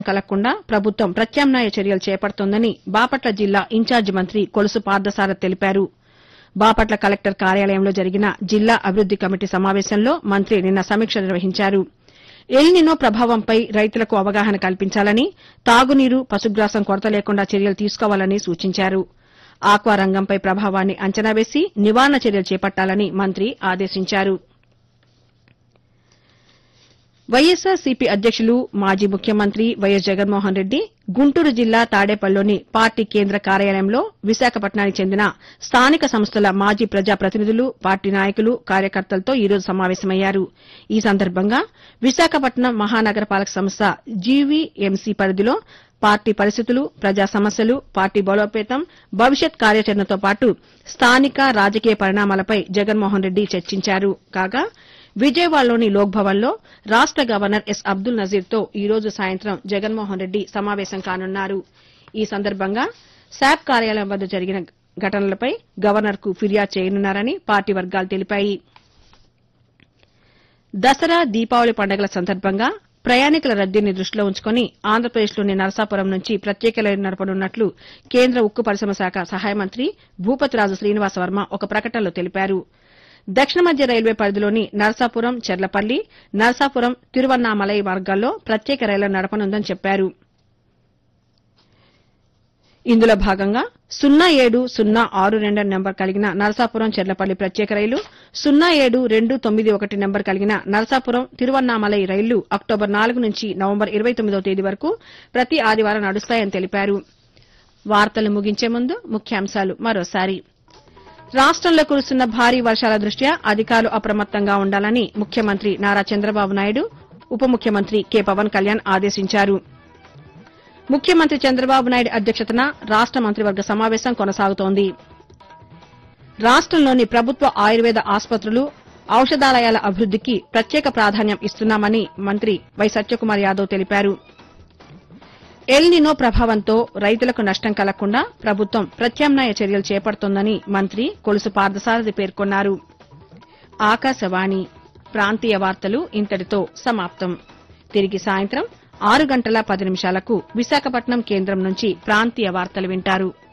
కలగకుండా ప్రభుత్వం ప్రత్యామ్నాయ చర్యలు చేపడుతోందని బాపట్ల జిల్లా ఇన్ఛార్జి మంత్రి కొలుసు పార్థసారథి తెలిపారు బాపట్ల కలెక్టర్ కార్యాలయంలో జరిగిన జిల్లా అభివృద్ది కమిటీ సమావేశంలో మంత్రి నిన్న సమీక్ష నిర్వహించారు ఎల్నినో ప్రభావంపై రైతులకు అవగాహన కల్పించాలని తాగునీరు పశుగ్రాసం కొరత లేకుండా చర్యలు తీసుకోవాలని సూచించారు ఆక్వా రంగంపై ప్రభావాన్ని అంచనా వేసి నివారణ చర్యలు చేపట్టాలని మంత్రి ఆదేశించారు వైఎస్సార్సీపీ అధ్యక్షులు మాజీ ముఖ్యమంత్రి వైఎస్ జగన్మోహన్ రెడ్డి గుంటూరు జిల్లా తాడేపల్లిలోని పార్టీ కేంద్ర కార్యాలయంలో విశాఖపట్నానికి చెందిన స్థానిక సంస్థల మాజీ ప్రజాప్రతినిధులు పార్టీ నాయకులు కార్యకర్తలతో ఈ రోజు సమావేశమయ్యారు ఈ సందర్భంగా విశాఖపట్నం మహానగరపాలక సంస్థ జీవీఎంసీ పరిధిలో పార్టీ పరిస్థితులు ప్రజా సమస్యలు పార్టీ బలోపేతం భవిష్యత్ కార్యాచరణతో పాటు స్థానిక రాజకీయ పరిణామాలపై జగన్మోహన్ రెడ్డి చర్చించారు కాగా విజయవాడలోని లోక్ భవన్లో రాష్ట గవర్నర్ ఎస్ అబ్దుల్ నజీర్తో ఈ రోజు సాయంత్రం జగన్మోహన్ రెడ్డి సమావేశం కానున్నారు ఈ సందర్భంగా శాప్ కార్యాలయం వద్ద జరిగిన ఘటనలపై గవర్నర్కు ఫిర్యాదు చేయనున్నారని పార్టీ వర్గాలు తెలిపాయి దసరా దీపావళి పండుగల సందర్భంగా ప్రయాణికుల రద్దీని దృష్టిలో ఉంచుకుని ఆంధ్రప్రదేశ్లోని నరసాపురం నుంచి ప్రత్యేక రైలు నడపనున్నట్లు కేంద్ర ఉక్కు పరిశ్రమ శాఖ సహాయ మంత్రి భూపతిరాజు శ్రీనివాస వర్మ ఒక ప్రకటనలో తెలిపారు దక్షిణ మధ్య రైల్వే పరిధిలోని నరసాపురం చెర్లపల్లి నరసాపురం తిరువన్నామలై మార్గాల్లో ప్రత్యేక రైళ్ల నడపనుందని చెప్పారు ఇందులో భాగంగా సున్నా ఏడు సున్నా ఆరు రెండు నెంబర్ కలిగిన నరసాపురం చెర్లపల్లి ప్రత్యేక రైలు సున్నా ఏడు రెండు తొమ్మిది ఒకటి నెంబర్ కలిగిన నరసాపురం తిరువన్నామలై రైళ్లు అక్టోబర్ నాలుగు నుంచి నవంబర్ ఇరవై తొమ్మిదో తేదీ వరకు ప్రతి ఆదివారం నడుస్తాయని తెలిపారు వార్తలు ముగించే ముందు ముఖ్యాంశాలు మరోసారి రాష్టంలో కురుస్తున్న భారీ వర్షాల దృష్ట్యా అధికారులు అప్రమత్తంగా ఉండాలని ముఖ్యమంత్రి నారా చంద్రబాబు నాయుడు ఉప ముఖ్యమంత్రి కె పవన్ కళ్యాణ్ ఆదేశించారు ముఖ్యమంత్రి చంద్రబాబు నాయుడు అధ్యక్షతన రాష్ట మంత్రివర్గ సమావేశం కొనసాగుతోంది రాష్టంలోని ప్రభుత్వ ఆయుర్వేద ఆసుపత్రులు ఔషధాలయాల అభివృద్దికి ప్రత్యేక ప్రాధాన్యం ఇస్తున్నామని మంత్రి వై సత్యకుమార్ యాదవ్ తెలిపారు ఎల్ నినో ప్రభావంతో రైతులకు నష్టం కలగకుండా ప్రభుత్వం ప్రత్యామ్నాయ చర్యలు చేపడుతోందని మంత్రి కొలుసు పార్థసారథి పేర్కొన్నారు ఆకాశవాణి ప్రాంతీయ వార్తలు ఇంతటితో సమాప్తం తిరిగి సాయంత్రం ఆరు గంటల పది నిమిషాలకు విశాఖపట్నం కేంద్రం నుంచి ప్రాంతీయ వార్తలు వింటారు